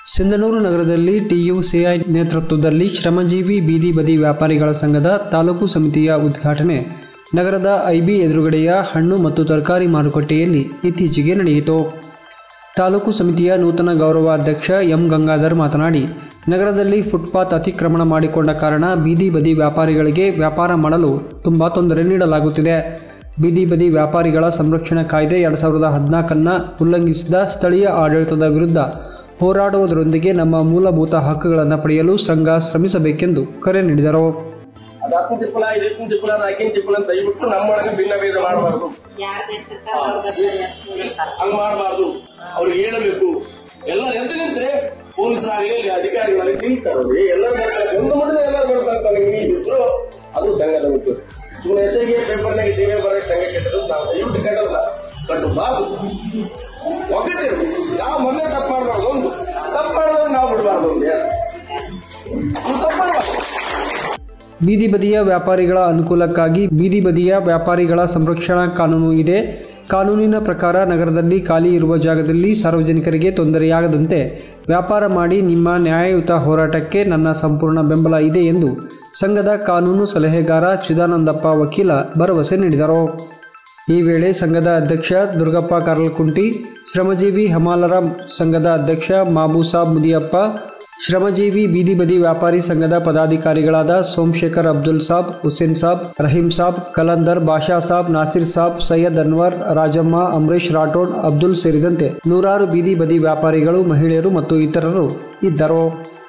ಸಿಂಧನೂರು ನಗರದಲ್ಲಿ ಟಿಯುಸಿಐ ನೇತೃತ್ವದಲ್ಲಿ ಶ್ರಮಜೀವಿ ಬೀದಿ ಬದಿ ವ್ಯಾಪಾರಿಗಳ ಸಂಘದ ತಾಲೂಕು ಸಮಿತಿಯ ಉದ್ಘಾಟನೆ ನಗರದ ಐಬಿ ಎದುರುಗಡೆಯ ಹಣ್ಣು ಮತ್ತು ತರಕಾರಿ ಮಾರುಕಟ್ಟೆಯಲ್ಲಿ ಇತ್ತೀಚೆಗೆ ನಡೆಯಿತು ತಾಲೂಕು ಸಮಿತಿಯ ನೂತನ ಗೌರವಾಧ್ಯಕ್ಷ ಎಂ ಗಂಗಾಧರ್ ಮಾತನಾಡಿ ನಗರದಲ್ಲಿ ಫುಟ್ಪಾತ್ ಅತಿಕ್ರಮಣ ಮಾಡಿಕೊಂಡ ಕಾರಣ ಬೀದಿ ಬದಿ ವ್ಯಾಪಾರಿಗಳಿಗೆ ವ್ಯಾಪಾರ ಮಾಡಲು ತುಂಬ ತೊಂದರೆ ನೀಡಲಾಗುತ್ತಿದೆ ಬೀದಿ ಬದಿ ವ್ಯಾಪಾರಿಗಳ ಸಂರಕ್ಷಣಾ ಕಾಯ್ದೆ ಎರಡು ಸಾವಿರದ ಹದಿನಾಲ್ಕನ್ನು ಉಲ್ಲಂಘಿಸಿದ ಸ್ಥಳೀಯ ಆಡಳಿತದ ವಿರುದ್ಧ ಹೋರಾಡುವುದರೊಂದಿಗೆ ನಮ್ಮ ಮೂಲಭೂತ ಹಕ್ಕುಗಳನ್ನು ಪಡೆಯಲು ಸಂಘ ಶ್ರಮಿಸಬೇಕೆಂದು ಕರೆ ನೀಡಿದರು ಅದು ಹತ್ತಿನ ತಿಪ್ಪಲ ಇದು ಇತ್ತಿನ ತಿಪ್ಪಲ ಅದು ಆಕಿನ ತಿಪ್ಪಲ ಅಂತ ದಯವಿಟ್ಟು ನಮ್ಮೊಳಗೆ ಭಿನ್ನ ಭೇದ ಮಾಡಬಾರ್ದು ಹಂಗ್ ಮಾಡಬಾರ್ದು ಅವ್ರಿಗೆ ಹೇಳಬೇಕು ಎಲ್ಲ ಎದ್ದು ನಿಂತ್ರೆ ಪೊಲೀಸರಾಗಲಿ ಅಧಿಕಾರಿಗಳಾಗಲಿ ನಿಲ್ತಾರ್ರಿ ಎಲ್ಲರೂ ಬರ್ತಾರೆ ಒಂದು ಮಟ್ಟದ ಎಲ್ಲರೂ ಬರ್ತಾರೆ ಇದ್ರು ಅದು ಸಂಘದ ಮುಖ್ಯ ಸುಮ್ಮನೆ ಹೆಸರಿಗೆ ಪೇಪರ್ನಾಗ ಟಿವಿ ಬರೋಕೆ ಸಂಘ ಕೆಟ್ಟದ್ದು ನಾವು ದಯವಿಟ್ಟು ಕೆಟ್ಟಲ್ಲ ಕಟ್ಟಬಾರ್ದು ಒಗ್ಗಟ್ಟಿರು ನಾವು ಮೊದಲೇ ತಪ್ಪು ಮಾಡಬಾರ್ದು ಒಂದು ತಪ್ಪು ಮಾಡಿದ್ರೆ ನಾವು ಬಿಡಬಾರ್ದು ಒಂದು ನೀವು ತಪ್ಪು ಮಾಡಬಾರ್ದು ಬೀದಿ ಬದಿಯ ವ್ಯಾಪಾರಿಗಳ ಅನುಕೂಲಕ್ಕಾಗಿ ಬೀದಿ ಬದಿಯ ವ್ಯಾಪಾರಿಗಳ ಸಂರಕ್ಷಣಾ ಕಾನೂನು ಇದೆ ಕಾನೂನಿನ ಪ್ರಕಾರ ನಗರದಲ್ಲಿ ಖಾಲಿ ಇರುವ ಜಾಗದಲ್ಲಿ ಸಾರ್ವಜನಿಕರಿಗೆ ತೊಂದರೆಯಾಗದಂತೆ ವ್ಯಾಪಾರ ಮಾಡಿ ನಿಮ್ಮ ನ್ಯಾಯಯುತ ಹೋರಾಟಕ್ಕೆ ನನ್ನ ಸಂಪೂರ್ಣ ಬೆಂಬಲ ಇದೆ ಎಂದು ಸಂಘದ ಕಾನೂನು ಸಲಹೆಗಾರ ಚಿದಾನಂದಪ್ಪ ವಕೀಲ ಭರವಸೆ ನೀಡಿದರು ಈ ವೇಳೆ ಸಂಘದ ಅಧ್ಯಕ್ಷ ದುರ್ಗಪ್ಪ ಕಾರ್ಲಕುಂಟಿ ಶ್ರಮಜೀವಿ ಹಮಾಲರ ಸಂಘದ ಅಧ್ಯಕ್ಷ ಮಾಬೂಸಾಬ್ ಮುದಿಯಪ್ಪ ಶ್ರಮಜೀವಿ ಬೀದಿ ಬದಿ ವ್ಯಾಪಾರಿ ಸಂಘದ ಪದಾಧಿಕಾರಿಗಳಾದ ಸೋಮಶೇಖರ್ ಅಬ್ದುಲ್ ಸಾಬ್ ಹುಸೇನ್ ಸಾಬ್ ರಹೀಂ ಸಾಬ್ ಕಲಂದರ್ ಬಾಷಾ ಸಾಬ್ ನಾಸಿರ್ ಸಾಬ್ ಸೈಯದ್ ಅನ್ವರ್ ರಾಜಮ್ಮ ಅಮರೇಶ್ ರಾಠೋಡ್ ಅಬ್ದುಲ್ ಸೇರಿದಂತೆ ನೂರಾರು ಬೀದಿ ಬದಿ ವ್ಯಾಪಾರಿಗಳು ಮಹಿಳೆಯರು ಮತ್ತು ಇತರರು ಇದ್ದರು